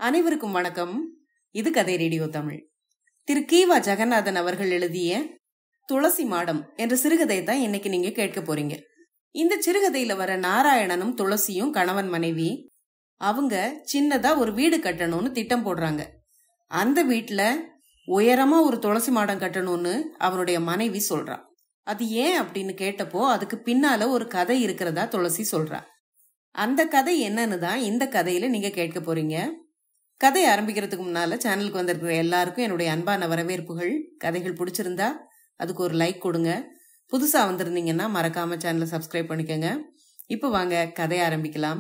அனைவருக்கும் வணக்கம் இது கதை ரேடியோ தமிழ் திரு கீவா ஜெகநாதன் அவர்கள் எழுதிய துளசி மாடம் என்ற சிறுகதையை தான் இன்னைக்கு நீங்க கேட்க போறீங்க இந்த சிறுகதையில வர நாராயணனும் துளசியும் கணவன் மனைவி அவங்க சின்னதா ஒரு வீடு கட்டணும்னு திட்டம் போடுறாங்க அந்த வீட்ல உயரமா ஒரு துளசி மாடம் கட்டணும்னு அவருடைய மனைவி சொல்றா அது ஏன் அப்படின்னு கேட்டப்போ அதுக்கு பின்னால ஒரு கதை இருக்கிறதா துளசி சொல்றா அந்த கதை என்னன்னு தான் இந்த கதையில நீங்க கேட்க போறீங்க கதை ஆரம்பிக்கிறதுக்கு முன்னால சேனலுக்கு வந்திருக்கிற எல்லாருக்கும் என்னுடைய அன்பான வரவேற்புகள் கதைகள் பிடிச்சிருந்தா அதுக்கு ஒரு லைக் கொடுங்க புதுசா வந்திருந்தீங்கன்னா மறக்காம சேனலை சப்ஸ்கிரைப் பண்ணிக்கோங்க இப்போ வாங்க கதை ஆரம்பிக்கலாம்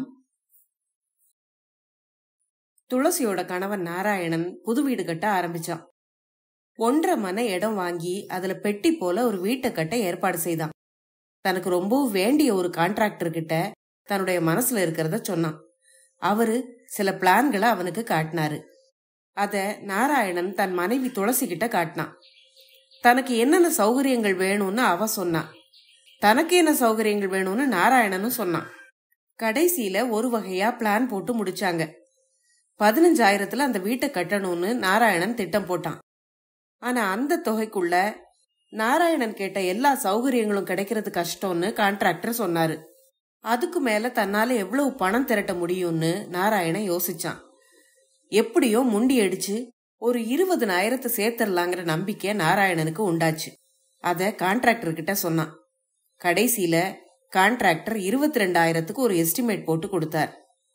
துளசியோட கணவன் நாராயணன் புது வீடு கட்ட ஆரம்பிச்சான் ஒன்றரை மன இடம் வாங்கி அதுல பெட்டி போல ஒரு வீட்டை கட்ட ஏற்பாடு செய்தான் தனக்கு ரொம்பவும் வேண்டிய ஒரு கான்ட்ராக்டர் கிட்ட தன்னுடைய மனசுல இருக்கிறத சொன்னான் அவரு சில பிளான்களை அவனுக்கு காட்டினாரு அத நாராயணன் தன் மனைவி துளசி கிட்ட காட்டினான் தனக்கு என்னென்ன சௌகரியங்கள் வேணும்னு அவ சொன்னான் தனக்கு என்ன சௌகரியங்கள் வேணும்னு நாராயணனும் சொன்னான் கடைசியில ஒரு வகையா பிளான் போட்டு முடிச்சாங்க பதினஞ்சாயிரத்துல அந்த வீட்டை கட்டணும்னு நாராயணன் திட்டம் போட்டான் ஆனா அந்த தொகைக்குள்ள நாராயணன் கேட்ட எல்லா சௌகரியங்களும் கிடைக்கிறது கஷ்டம்னு கான்ட்ராக்டர் சொன்னாரு அதுக்கு மேல தன்னால எவ்வளவு பணம் திரட்ட முடியும்னு நாராயணன் யோசிச்சான் எப்படியோ முண்டி அடிச்சு ஒரு இருபதுனாயிரத்தை சேர்த்தரலாங்கிற நம்பிக்கை நாராயணனுக்கு உண்டாச்சு அத கான்ட்ராக்டர் கிட்ட சொன்னான் கடைசியில கான்ட்ராக்டர் இருபத்தி ரெண்டாயிரத்துக்கு ஒரு எஸ்டிமேட் போட்டு கொடுத்தார்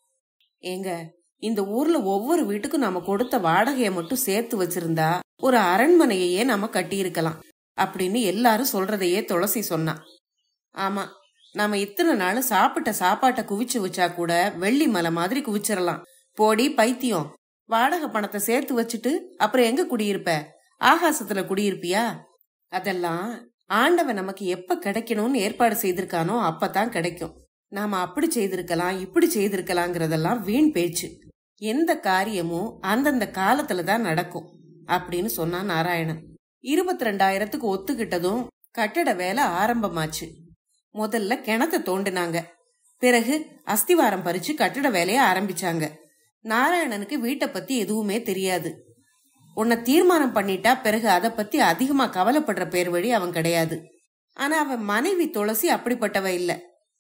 ஏங்க இந்த ஊர்ல ஒவ்வொரு வீட்டுக்கும் நாம கொடுத்த வாடகையை மட்டும் சேர்த்து வச்சிருந்தா ஒரு அரண்மனையையே நாம கட்டியிருக்கலாம் அப்படின்னு எல்லாரும் சொல்றதையே துளசி சொன்னான் ஆமா நாம இத்தனை நாள் சாப்பிட்ட சாப்பாட்டை குவிச்சு வச்சா கூட வெள்ளி மலை மாதிரி குவிச்சிடலாம் போடி பைத்தியம் வாடகை பணத்தை சேர்த்து வச்சுட்டு அப்புறம் எங்க குடியிருப்ப ஆகாசத்துல குடியிருப்பியா அதெல்லாம் ஆண்டவன் நமக்கு எப்ப கிடைக்கணும்னு ஏற்பாடு செய்திருக்கானோ அப்பதான் கிடைக்கும் நாம அப்படி செய்திருக்கலாம் இப்படி செய்திருக்கலாங்கிறதெல்லாம் வீண் பேச்சு எந்த காரியமும் அந்தந்த காலத்துல தான் நடக்கும் அப்படின்னு சொன்னான் நாராயணன் இருபத்தி ரெண்டாயிரத்துக்கு ஒத்துக்கிட்டதும் கட்டட வேலை ஆரம்பமாச்சு முதல்ல கிணத்தை தோண்டினாங்க பிறகு அஸ்திவாரம் பறிச்சு கட்டட வேலையை ஆரம்பிச்சாங்க நாராயணனுக்கு வீட்டை பத்தி எதுவுமே தெரியாது உன்னை தீர்மானம் பண்ணிட்டா பிறகு அதை பத்தி அதிகமா கவலைப்படுற பேர் வழி அவன் கிடையாது ஆனா அவன் மனைவி துளசி அப்படிப்பட்டவ இல்ல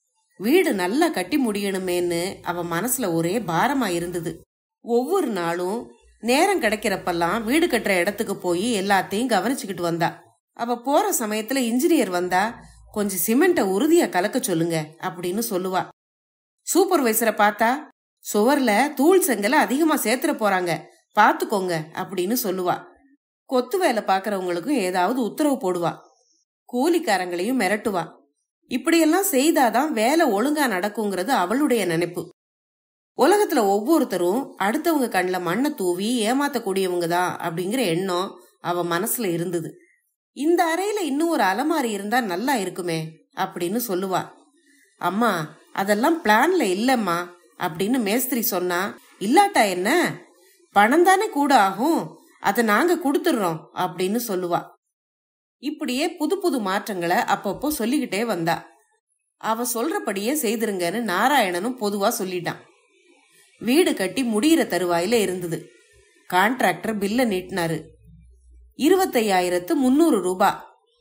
வீடு நல்லா கட்டி முடியணுமேன்னு அவன் மனசுல ஒரே பாரமா இருந்தது ஒவ்வொரு நாளும் நேரம் கிடைக்கிறப்பெல்லாம் வீடு கட்டுற இடத்துக்கு போய் எல்லாத்தையும் கவனிச்சுக்கிட்டு வந்தா அவ போற சமயத்துல இன்ஜினியர் வந்தா கொஞ்சம் சிமெண்ட உறுதியா கலக்க சொல்லுங்க அப்படின்னு சொல்லுவா சூப்பர்வைசரை பார்த்தா சுவர்ல தூள் செங்கலை அதிகமா சேர்த்துற போறாங்க பாத்துக்கோங்க அப்படின்னு சொல்லுவா கொத்து வேலை பாக்குறவங்களுக்கும் ஏதாவது உத்தரவு போடுவா கூலிக்காரங்களையும் மிரட்டுவா இப்படியெல்லாம் செய்தாதான் வேலை ஒழுங்கா நடக்குங்கிறது அவளுடைய நினைப்பு உலகத்துல ஒவ்வொருத்தரும் அடுத்தவங்க கண்ணில் மண்ணை தூவி ஏமாத்தக்கூடியவங்க தான் அப்படிங்கிற எண்ணம் அவ மனசுல இருந்தது இந்த அறையில இன்னும் ஒரு அலமாரி இருந்தா நல்லா இருக்குமே அப்படின்னு சொல்லுவா அம்மா அதெல்லாம் பிளான்ல இல்லம்மா அப்படின்னு மேஸ்திரி சொன்னா இல்லாட்டா என்ன பணம் தானே கூட ஆகும் அதை நாங்க கொடுத்துடுறோம் அப்படின்னு சொல்லுவா இப்படியே புது புது மாற்றங்களை அப்பப்போ சொல்லிக்கிட்டே வந்தா அவ சொல்றபடியே செய்திருங்கன்னு நாராயணனும் பொதுவா சொல்லிட்டான் வீடு கட்டி முடிகிற தருவாயில இருந்தது கான்ட்ராக்டர் பில்ல நீட்டினாரு இருபத்தையாயிரத்து முந்நூறு ரூபா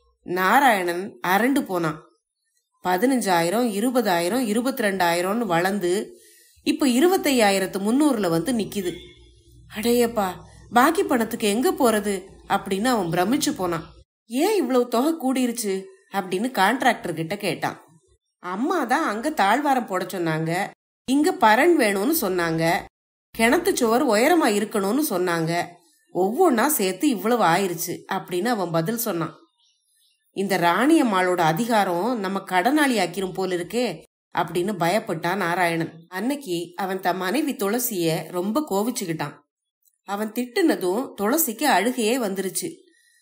நாராயணன் அரண்டு போனான் பதினஞ்சாயிரம் இருபதாயிரம் இருபத்தி ரெண்டாயிரம்னு வளர்ந்து இப்ப இருபத்தையாயிரத்து முந்நூறுல வந்து நிக்குது அடையப்பா பாக்கி பணத்துக்கு எங்க போறது அப்படின்னு அவன் பிரமிச்சு போனான் ஏன் இவ்வளவு தொகை கூடிருச்சு அப்படின்னு கான்ட்ராக்டர் கிட்ட கேட்டான் அம்மா தான் அங்க தாழ்வாரம் போட சொன்னாங்க இங்க பரன் வேணும்னு சொன்னாங்க கிணத்து சுவர் உயரமா இருக்கணும்னு சொன்னாங்க ஒவ்வொன்னா சேர்த்து இவ்வளவு ஆயிருச்சு அப்படின்னு அவன் பதில் சொன்னான் இந்த ராணியம்மாளோட அதிகாரம் நம்ம கடனாளி ஆக்கிரும் போல இருக்கே அப்படின்னு பயப்பட்டான் நாராயணன் அன்னைக்கு அவன் தன் மனைவி துளசிய ரொம்ப கோவிச்சுக்கிட்டான் அவன் திட்டுனதும் துளசிக்கு அழுகையே வந்துருச்சு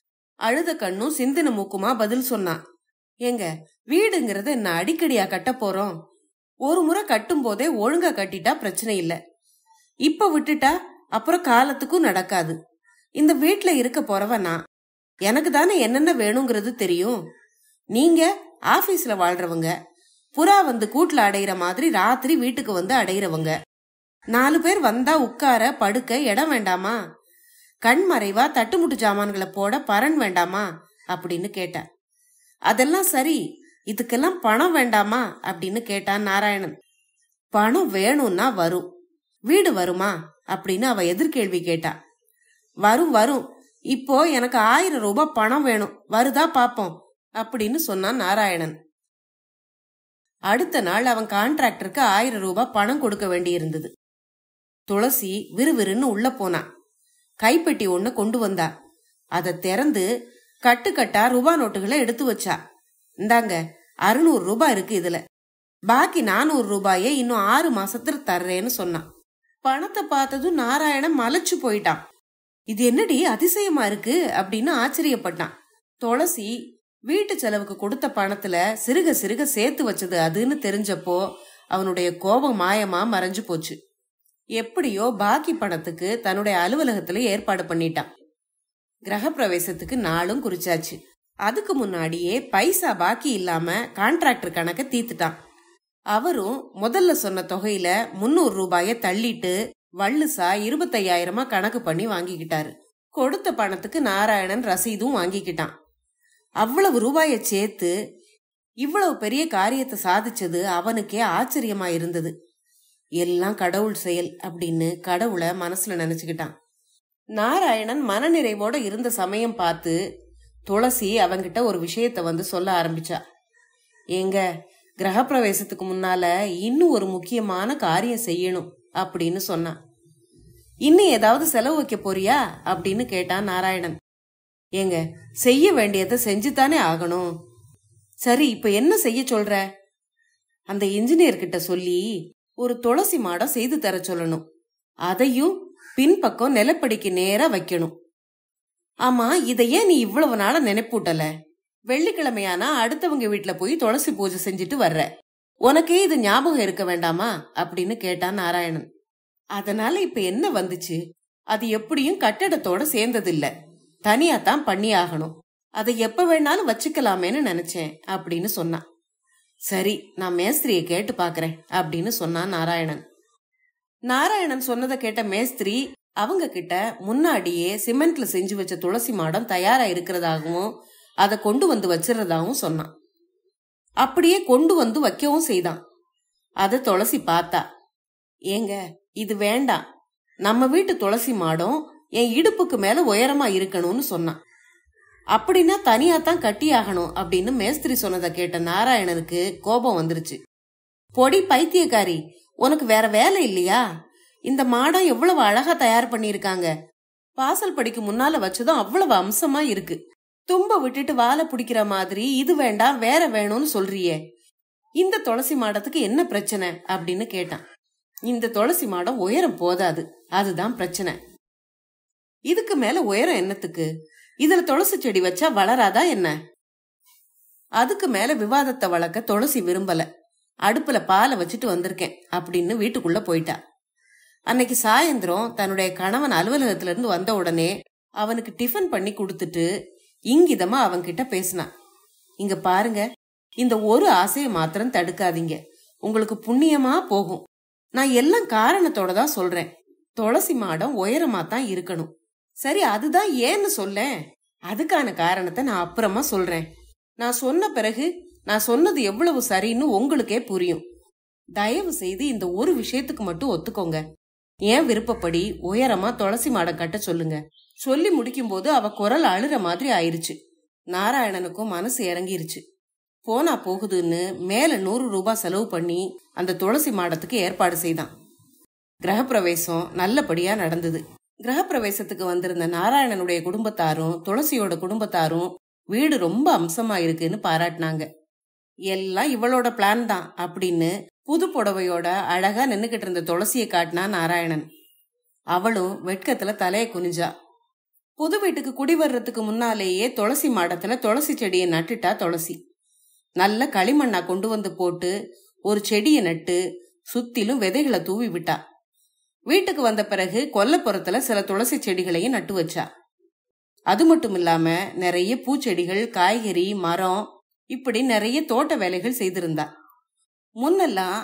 அழுத கண்ணும் சிந்தின மூக்குமா பதில் சொன்னான் ஏங்க வீடுங்கிறத என்ன அடிக்கடியா கட்ட போறோம் ஒரு முறை கட்டும் போதே ஒழுங்கா கட்டிட்டா பிரச்சனை இல்ல இப்ப விட்டுட்டா அப்புறம் காலத்துக்கும் நடக்காது இந்த வீட்ல இருக்க போறவ நான் எனக்கு தானே என்னென்ன வேணுங்கிறது தெரியும் நீங்க ஆபீஸ்ல வாழ்றவங்க புறா வந்து கூட்டுல அடையிற மாதிரி ராத்திரி வீட்டுக்கு வந்து அடையிறவங்க நாலு பேர் வந்தா உட்கார படுக்க இடம் வேண்டாமா கண் மறைவா தட்டுமுட்டு ஜாமான்களை போட பரன் வேண்டாமா அப்படின்னு கேட்டா அதெல்லாம் சரி இதுக்கெல்லாம் பணம் வேண்டாமா அப்படின்னு கேட்டான் நாராயணன் பணம் வேணும்னா வரும் வீடு வருமா அப்படின்னு அவ எதிர்கேள்வி கேட்டா வரும் வரும் இப்போ எனக்கு ஆயிரம் ரூபாய் பணம் வேணும் வருதா பாப்போம் அப்படின்னு சொன்னான் நாராயணன் அடுத்த நாள் அவன் கான்ட்ராக்டருக்கு ஆயிரம் ரூபாய் பணம் கொடுக்க வேண்டியிருந்தது துளசி விறுவிறுன்னு உள்ள போனான் கைப்பெட்டி ஒண்ணு கொண்டு வந்தா அதை திறந்து கட்டுக்கட்டா ரூபா நோட்டுகளை எடுத்து வச்சா இந்தாங்க அறுநூறு ரூபாய் இருக்கு இதுல பாக்கி நானூறு ரூபாயை இன்னும் ஆறு மாசத்துல தர்றேன்னு சொன்னான் பணத்தை பார்த்ததும் நாராயணன் மலைச்சு போயிட்டான் இது என்னடி அதிசயமா இருக்கு அப்படின்னு ஆச்சரியப்பட்டான் துளசி வீட்டு செலவுக்கு கொடுத்த பணத்துல சிறுக சிறுக சேர்த்து வச்சது அதுன்னு தெரிஞ்சப்போ அவனுடைய கோபம் மாயமா மறைஞ்சு போச்சு எப்படியோ பாக்கி பணத்துக்கு தன்னுடைய அலுவலகத்துல ஏற்பாடு பண்ணிட்டான் கிரகப்பிரவேசத்துக்கு நாளும் குறிச்சாச்சு அதுக்கு முன்னாடியே பைசா பாக்கி இல்லாம கான்ட்ராக்டர் கணக்க தீத்துட்டான் அவரும் முதல்ல சொன்ன தொகையில முன்னூறு ரூபாய தள்ளிட்டு வள்ளுசா இருபத்தையாயிரமா கணக்கு பண்ணி வாங்கிக்கிட்டாரு கொடுத்த பணத்துக்கு நாராயணன் ரசீதும் வாங்கிக்கிட்டான் அவ்வளவு ரூபாய சேர்த்து இவ்வளவு பெரிய காரியத்தை சாதிச்சது அவனுக்கே ஆச்சரியமா இருந்தது எல்லாம் கடவுள் செயல் அப்படின்னு கடவுளை மனசுல நினைச்சுக்கிட்டான் நாராயணன் மனநிறைவோட இருந்த சமயம் பார்த்து துளசி அவங்கிட்ட ஒரு விஷயத்த வந்து சொல்ல ஆரம்பிச்சா ஏங்க கிரகப்பிரவேசத்துக்கு முன்னால இன்னும் ஒரு முக்கியமான காரியம் செய்யணும் அப்படின்னு சொன்னான் இன்னும் ஏதாவது செலவு வைக்க போறியா அப்படின்னு கேட்டான் நாராயணன் ஏங்க செய்ய வேண்டியதை செஞ்சுதானே ஆகணும் சரி இப்ப என்ன செய்ய சொல்ற அந்த இன்ஜினியர் கிட்ட சொல்லி ஒரு துளசி மாடம் செய்து தர சொல்லணும் அதையும் பின்பக்கம் நிலப்படிக்கு நேரா வைக்கணும் ஆமா இதை ஏன் நீ இவ்வளவு நாள நினைப்பூட்டல வெள்ளிக்கிழமையானா அடுத்தவங்க வீட்ல போய் துளசி பூஜை செஞ்சுட்டு வர்ற உனக்கே இது ஞாபகம் இருக்க வேண்டாமா அப்படின்னு கேட்டான் நாராயணன் அதனால இப்ப என்ன வந்துச்சு அது எப்படியும் கட்டடத்தோட சேர்ந்ததில்ல தனியா தான் பண்ணி ஆகணும் அதை எப்ப வேணாலும் வச்சுக்கலாமேன்னு நினைச்சேன் அப்படின்னு சொன்னான் சரி நான் மேஸ்திரியை கேட்டு பாக்குறேன் அப்படின்னு சொன்னான் நாராயணன் நாராயணன் சொன்னதை கேட்ட மேஸ்திரி அவங்க கிட்ட முன்னாடியே சிமெண்ட்ல செஞ்சு வச்ச துளசி மாடம் தயாரா இருக்கிறதாகவும் அதை கொண்டு வந்து வச்சிருறதாகவும் சொன்னான் அப்படியே கொண்டு வந்து வைக்கவும் செய்தான் அதை துளசி பார்த்தா ஏங்க இது வேண்டாம் நம்ம வீட்டு துளசி மாடம் என் இடுப்புக்கு மேல உயரமா இருக்கணும்னு சொன்னான் அப்படின்னா தனியா தான் கட்டி ஆகணும் அப்படின்னு மேஸ்திரி சொன்னதை கேட்ட நாராயணனுக்கு கோபம் வந்துருச்சு பொடி பைத்தியக்காரி உனக்கு வேற வேலை இல்லையா இந்த மாடம் எவ்வளவு அழகா தயார் பண்ணிருக்காங்க வாசல் படிக்கு முன்னால வச்சதும் அவ்வளவு அம்சமா இருக்கு தும்ப விட்டுட்டு வாழை பிடிக்கிற மாதிரி இது வேண்டாம் வேற வேணும்னு சொல்றியே இந்த துளசி மாடத்துக்கு என்ன பிரச்சனை அப்படின்னு கேட்டான் இந்த துளசி மாடம் உயரம் போதாது அதுதான் பிரச்சனை இதுக்கு மேல உயரம் என்னத்துக்கு இதுல துளசி செடி வச்சா வளராதா என்ன அதுக்கு மேல விவாதத்தை வளர்க்க துளசி விரும்பல அடுப்புல பாலை வச்சுட்டு வந்திருக்கேன் அப்படின்னு வீட்டுக்குள்ள போயிட்டா அன்னைக்கு சாயந்தரம் தன்னுடைய கணவன் அலுவலகத்துல இருந்து வந்த உடனே அவனுக்கு டிஃபன் பண்ணி கொடுத்துட்டு இங்கிதமா அவன்கிட்ட பேசினான் இங்க பாருங்க இந்த ஒரு ஆசையை மாத்திரம் தடுக்காதீங்க உங்களுக்கு புண்ணியமா போகும் நான் எல்லாம் காரணத்தோட தான் சொல்றேன் துளசி மாடம் உயரமா தான் இருக்கணும் சரி அதுதான் ஏன்னு சொல்லேன் அதுக்கான காரணத்தை நான் அப்புறமா சொல்றேன் நான் சொன்ன பிறகு நான் சொன்னது எவ்வளவு சரின்னு உங்களுக்கே புரியும் தயவு செய்து இந்த ஒரு விஷயத்துக்கு மட்டும் ஒத்துக்கோங்க ஏன் விருப்பப்படி உயரமா துளசி மாடம் கட்ட சொல்லுங்க சொல்லி முடிக்கும் போது அவ குரல் அழுற மாதிரி ஆயிருச்சு நாராயணனுக்கும் மனசு இறங்கிருச்சு போனா போகுதுன்னு மேல நூறு ரூபாய் செலவு பண்ணி அந்த துளசி மாடத்துக்கு ஏற்பாடு செய்தான் கிரகப்பிரவேசம் நல்லபடியா நடந்தது கிரகப்பிரவேசத்துக்கு வந்திருந்த நாராயணனுடைய குடும்பத்தாரும் துளசியோட குடும்பத்தாரும் வீடு ரொம்ப அம்சமா இருக்குன்னு பாராட்டினாங்க எல்லாம் இவளோட பிளான் தான் அப்படின்னு புது புடவையோட அழகா நின்னுகிட்டு இருந்த துளசியை காட்டினா நாராயணன் அவளும் வெட்கத்துல தலைய குனிஞ்சா புது வீட்டுக்கு குடி வர்றதுக்கு முன்னாலேயே துளசி மாடத்துல துளசி செடியை நட்டுட்டா துளசி நல்ல களிமண்ணா கொண்டு வந்து போட்டு ஒரு செடியை நட்டு சுத்திலும் விதைகளை தூவி விட்டா வீட்டுக்கு வந்த பிறகு கொல்லப்புறத்துல சில துளசி செடிகளையும் நட்டு வச்சா அது மட்டும் இல்லாம நிறைய பூச்செடிகள் காய்கறி மரம் இப்படி நிறைய தோட்ட வேலைகள் செய்திருந்தா முன்னெல்லாம்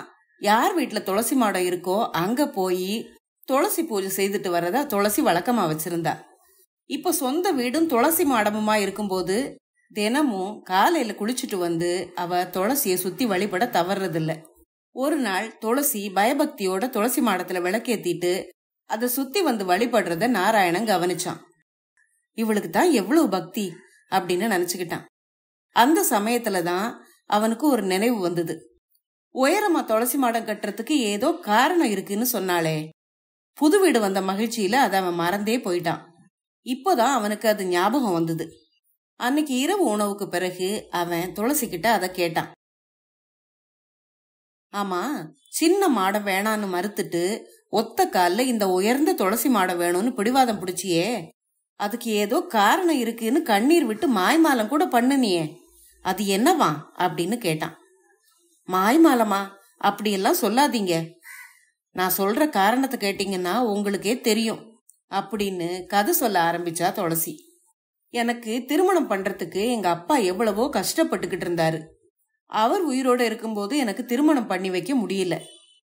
யார் வீட்டுல துளசி மாடம் இருக்கோ அங்க போய் துளசி பூஜை செய்துட்டு வரதா துளசி வழக்கமா வச்சிருந்தா இப்ப சொந்த வீடும் துளசி மாடமுமா இருக்கும்போது தினமும் காலையில குளிச்சுட்டு வந்து அவ துளசிய சுத்தி வழிபட தவறதில்ல ஒரு நாள் துளசி பயபக்தியோட துளசி மாடத்துல விளக்கேத்திட்டு அதை சுத்தி வந்து வழிபடுறத நாராயணன் கவனிச்சான் இவளுக்கு தான் எவ்வளவு பக்தி அப்படின்னு நினைச்சுக்கிட்டான் அந்த சமயத்துல தான் அவனுக்கு ஒரு நினைவு வந்தது உயரமா துளசி மாடம் கட்டுறதுக்கு ஏதோ காரணம் இருக்குன்னு சொன்னாளே புது வீடு வந்த மகிழ்ச்சியில அதை அவன் மறந்தே போயிட்டான் இப்போதான் அவனுக்கு அது ஞாபகம் வந்தது அன்னைக்கு இரவு உணவுக்கு பிறகு அவன் துளசி கிட்ட அதை கேட்டான் ஆமா சின்ன மாடம் வேணான்னு மறுத்துட்டு ஒத்த கால்ல இந்த உயர்ந்த துளசி மாடம் வேணும்னு பிடிவாதம் பிடிச்சியே அதுக்கு ஏதோ காரணம் இருக்குன்னு கண்ணீர் விட்டு மாய்மாலம் கூட பண்ணுனியே அது என்னவா அப்படின்னு கேட்டான் மாய்மாலமா அப்படியெல்லாம் சொல்லாதீங்க நான் சொல்ற காரணத்தை கேட்டீங்கன்னா உங்களுக்கே தெரியும் அப்படின்னு கதை சொல்ல ஆரம்பிச்சா துளசி எனக்கு திருமணம் பண்றதுக்கு எங்க அப்பா எவ்வளவோ கஷ்டப்பட்டுக்கிட்டு இருந்தாரு அவர் உயிரோட இருக்கும்போது எனக்கு திருமணம் பண்ணி வைக்க முடியல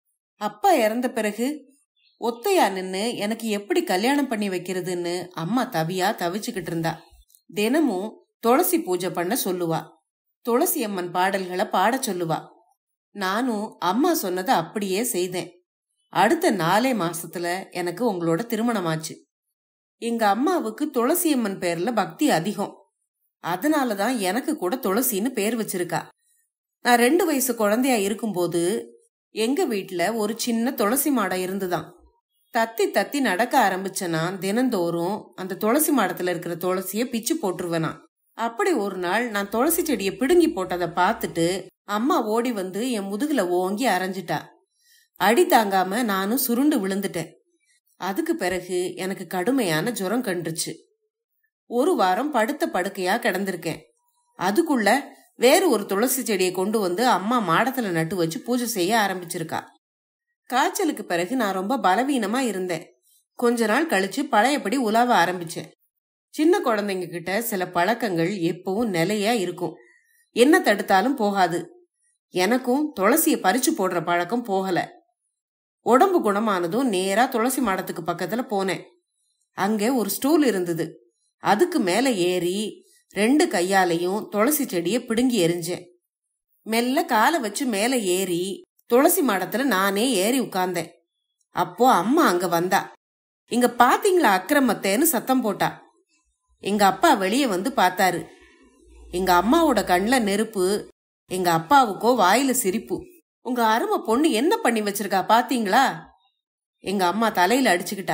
அப்பா இறந்த பிறகு ஒத்தையா நின்னு எனக்கு எப்படி கல்யாணம் பண்ணி வைக்கிறதுன்னு அம்மா தவியா தவிச்சுக்கிட்டு இருந்தா தினமும் துளசி பூஜை பண்ண சொல்லுவா துளசி அம்மன் பாடல்களை பாட சொல்லுவா நானும் அம்மா சொன்னதை அப்படியே செய்தேன் அடுத்த நாலே மாசத்துல எனக்கு உங்களோட திருமணமாச்சு எங்க அம்மாவுக்கு துளசி அம்மன் பேர்ல பக்தி அதிகம் அதனாலதான் எனக்கு கூட துளசின்னு பேர் வச்சிருக்கா நான் ரெண்டு வயசு குழந்தையா இருக்கும்போது எங்க வீட்ல ஒரு சின்ன துளசி மாடம் இருந்துதான் தத்தி தத்தி நடக்க ஆரம்பிச்சனா தினந்தோறும் அந்த துளசி மாடத்துல இருக்கிற துளசிய பிச்சு போட்டுருவேனா அப்படி ஒரு நாள் நான் துளசி செடியை பிடுங்கி போட்டதை பார்த்துட்டு அம்மா ஓடி வந்து என் முதுகுல ஓங்கி அரைஞ்சிட்டா அடி தாங்காம நானும் சுருண்டு விழுந்துட்டேன் அதுக்கு பிறகு எனக்கு கடுமையான ஜுரம் கண்டுச்சு ஒரு வாரம் படுத்த படுக்கையா கிடந்திருக்கேன் அதுக்குள்ள வேறு ஒரு துளசி செடியை கொண்டு வந்து அம்மா மாடத்துல நட்டு வச்சு பூஜை செய்ய ஆரம்பிச்சிருக்கா காய்ச்சலுக்கு பிறகு நான் ரொம்ப பலவீனமா இருந்தேன் கொஞ்ச நாள் கழிச்சு பழையபடி உலாவ ஆரம்பிச்சேன் சின்ன குழந்தைங்க கிட்ட சில பழக்கங்கள் எப்பவும் நிலையா இருக்கும் என்ன தடுத்தாலும் போகாது எனக்கும் துளசிய பறிச்சு போடுற பழக்கம் போகல உடம்பு குணமானதும் நேரா துளசி மாடத்துக்கு பக்கத்துல போனேன் அங்க ஒரு ஸ்டூல் இருந்தது அதுக்கு மேல ஏறி ரெண்டு கையாலையும் துளசி செடிய பிடுங்கி எரிஞ்சேன் மெல்ல காலை வச்சு மேல ஏறி துளசி மாடத்துல நானே ஏறி உட்கார்ந்தேன் அப்போ அம்மா அங்க வந்தா இங்க பாத்தீங்களா அக்கிரமத்தேன்னு சத்தம் போட்டா எங்க அப்பா வெளியே வந்து பார்த்தாரு எங்க அம்மாவோட கண்ணில் நெருப்பு எங்க அப்பாவுக்கோ வாயில சிரிப்பு உங்க அருமை பொண்ணு என்ன பண்ணி வச்சிருக்கா பாத்தீங்களா எங்க அம்மா தலையில அடிச்சுக்கிட்டா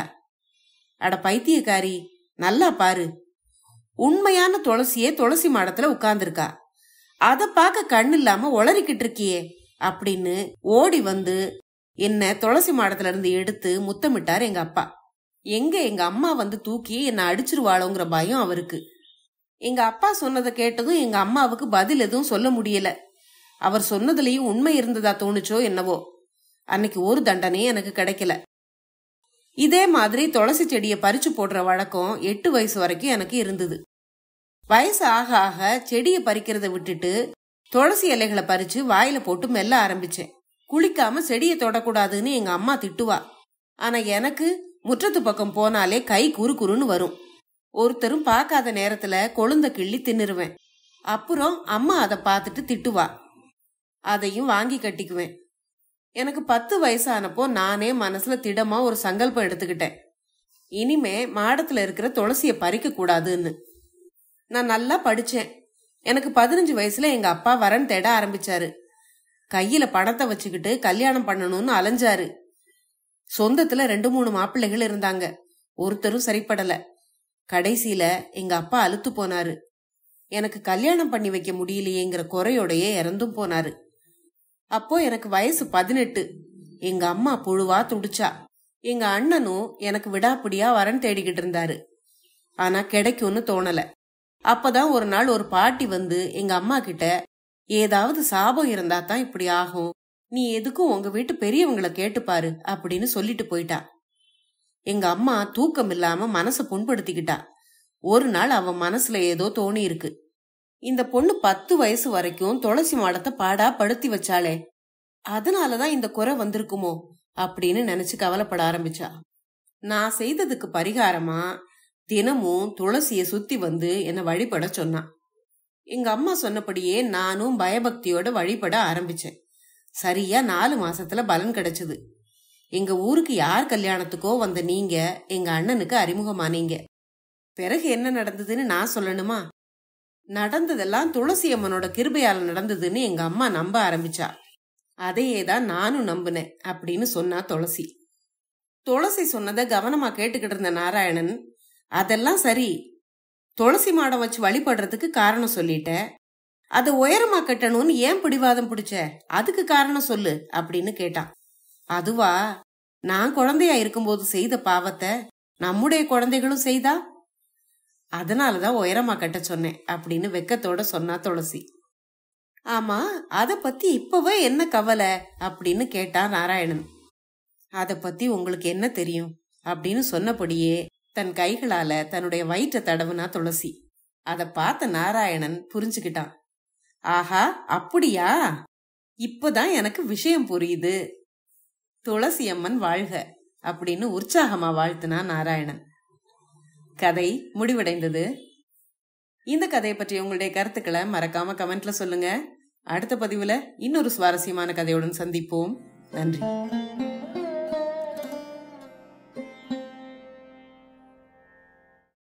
அட பைத்தியக்காரி நல்லா பாரு உண்மையான துளசியே துளசி மாடத்துல உட்கார்ந்துருக்கா அத பார்க்க கண்ணு இல்லாம உளறிக்கிட்டு இருக்கியே அப்படின்னு ஓடி வந்து என்ன துளசி மாடத்துல இருந்து எடுத்து முத்தமிட்டார் எங்க அப்பா எங்க எங்க அம்மா வந்து தூக்கி என்ன அடிச்சிருவாளோங்கிற பயம் அவருக்கு எங்க அப்பா சொன்னதை கேட்டதும் எங்க அம்மாவுக்கு பதில் எதுவும் சொல்ல முடியல அவர் சொன்னதுலயும் உண்மை இருந்ததா தோணுச்சோ என்னவோ அன்னைக்கு ஒரு தண்டனையும் எனக்கு கிடைக்கல இதே மாதிரி துளசி செடியை பறிச்சு போடுற வழக்கம் எட்டு வயசு வரைக்கும் எனக்கு இருந்தது வயசு ஆக ஆக செடியை பறிக்கிறத விட்டுட்டு துளசி இலைகளை பறிச்சு வாயில போட்டு மெல்ல ஆரம்பிச்சேன் குளிக்காம செடியை தொடக்கூடாதுன்னு எங்க அம்மா திட்டுவா ஆனா எனக்கு முற்றத்து பக்கம் போனாலே கை குறு குறுன்னு வரும் ஒருத்தரும் பார்க்காத நேரத்துல கொழுந்த கிள்ளி தின்னுருவேன் அப்புறம் அம்மா அதை பார்த்துட்டு திட்டுவா அதையும் வாங்கி கட்டிக்குவேன் எனக்கு பத்து வயசானப்போ நானே மனசுல திடமா ஒரு சங்கல்பம் எடுத்துக்கிட்டேன் இனிமே மாடத்துல இருக்கிற துளசிய பறிக்க கூடாதுன்னு நான் நல்லா படிச்சேன் எனக்கு பதினஞ்சு வயசுல எங்க அப்பா வரன் தேட ஆரம்பிச்சாரு கையில பணத்தை வச்சுக்கிட்டு கல்யாணம் பண்ணணும்னு அலைஞ்சாரு சொந்தத்துல ரெண்டு மூணு மாப்பிள்ளைகள் இருந்தாங்க ஒருத்தரும் சரிப்படல கடைசியில எங்க அப்பா அழுத்து போனாரு எனக்கு கல்யாணம் பண்ணி வைக்க முடியலையேங்கிற குறையோடையே இறந்தும் போனாரு அப்போ எனக்கு வயசு பதினெட்டு எங்க அம்மா புழுவா துடிச்சா எங்க அண்ணனும் எனக்கு விடாப்பிடியா வரன் தேடிக்கிட்டு இருந்தாரு ஆனா கிடைக்கும்னு தோணல அப்பதான் ஒரு நாள் ஒரு பாட்டி வந்து எங்க அம்மா கிட்ட ஏதாவது சாபம் இருந்தா தான் இப்படி ஆகும் நீ எதுக்கும் உங்க வீட்டு பெரியவங்கள கேட்டுப்பாரு அப்படின்னு சொல்லிட்டு போயிட்டா எங்க அம்மா தூக்கம் இல்லாம மனச புண்படுத்திக்கிட்டா ஒரு நாள் அவன் மனசுல ஏதோ தோணி இருக்கு இந்த பொண்ணு பத்து வயசு வரைக்கும் துளசி மாடத்தை பாடா படுத்தி வச்சாளே அதனாலதான் இந்த குறை வந்திருக்குமோ அப்படின்னு நினைச்சு கவலைப்பட ஆரம்பிச்சா நான் செய்ததுக்கு பரிகாரமா தினமும் துளசிய சுத்தி வந்து என்னை வழிபட சொன்னான் எங்க அம்மா சொன்னபடியே நானும் பயபக்தியோட வழிபட ஆரம்பிச்சேன் சரியா நாலு மாசத்துல பலன் கிடைச்சது எங்க ஊருக்கு யார் கல்யாணத்துக்கோ வந்த நீங்க எங்க அண்ணனுக்கு அறிமுகமானீங்க பிறகு என்ன நடந்ததுன்னு நான் சொல்லணுமா நடந்ததெல்லாம் துளசி அம்மனோட கிருபையால நடந்ததுன்னு எங்க அம்மா நம்ப ஆரம்பிச்சா அதையே தான் நானும் நம்பினேன் அப்படின்னு சொன்னா துளசி துளசி சொன்னதை கவனமா கேட்டுக்கிட்டு இருந்த நாராயணன் அதெல்லாம் சரி துளசி மாடம் வச்சு வழிபடுறதுக்கு காரணம் சொல்லிட்ட அதை உயரமா கட்டணும்னு ஏன் பிடிவாதம் பிடிச்ச அதுக்கு காரணம் சொல்லு அப்படின்னு கேட்டான் அதுவா நான் குழந்தையா இருக்கும்போது செய்த பாவத்தை நம்முடைய குழந்தைகளும் செய்தா அதனாலதான் உயரமா கட்ட சொன்னேன் அப்படின்னு வெக்கத்தோட சொன்னா துளசி ஆமா அத பத்தி இப்பவே என்ன கவலை அப்படின்னு கேட்டான் நாராயணன் அத பத்தி உங்களுக்கு என்ன தெரியும் அப்படின்னு சொன்னபடியே தன் கைகளால தன்னுடைய வயிற்ற தடவுனா துளசி அத பார்த்த நாராயணன் புரிஞ்சுக்கிட்டான் ஆஹா அப்படியா இப்பதான் எனக்கு விஷயம் புரியுது துளசி அம்மன் வாழ்க அப்படின்னு உற்சாகமா வாழ்த்துனா நாராயணன் கதை முடிவடைந்தது இந்த கதையை பற்றி உங்களுடைய கருத்துக்களை மறக்காம கமெண்ட்ல சொல்லுங்க அடுத்த பதிவுல இன்னொரு சுவாரஸ்யமான கதையுடன் சந்திப்போம் நன்றி